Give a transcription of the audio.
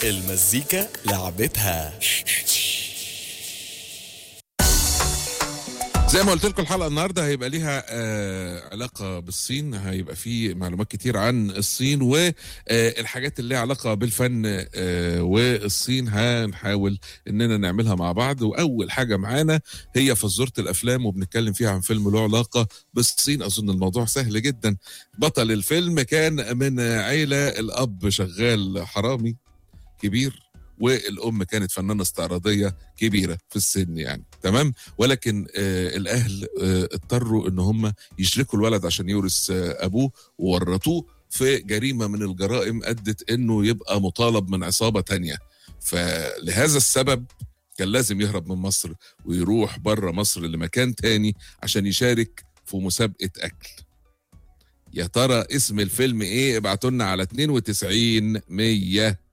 المزيكا لعبتها زي ما قلت لكم الحلقه النهارده هيبقى ليها آه علاقه بالصين هيبقى في معلومات كتير عن الصين والحاجات اللي ليها علاقه بالفن آه والصين هنحاول اننا نعملها مع بعض واول حاجه معانا هي فزوره الافلام وبنتكلم فيها عن فيلم له علاقه بالصين اظن الموضوع سهل جدا بطل الفيلم كان من عيله الاب شغال حرامي كبير والام كانت فنانه استعراضيه كبيره في السن يعني تمام ولكن آه الاهل آه اضطروا ان هم يشركوا الولد عشان يورث آه ابوه وورطوه في جريمه من الجرائم ادت انه يبقى مطالب من عصابه تانية فلهذا السبب كان لازم يهرب من مصر ويروح بره مصر لمكان تاني عشان يشارك في مسابقه اكل يا ترى اسم الفيلم ايه ابعتوا لنا على 92 100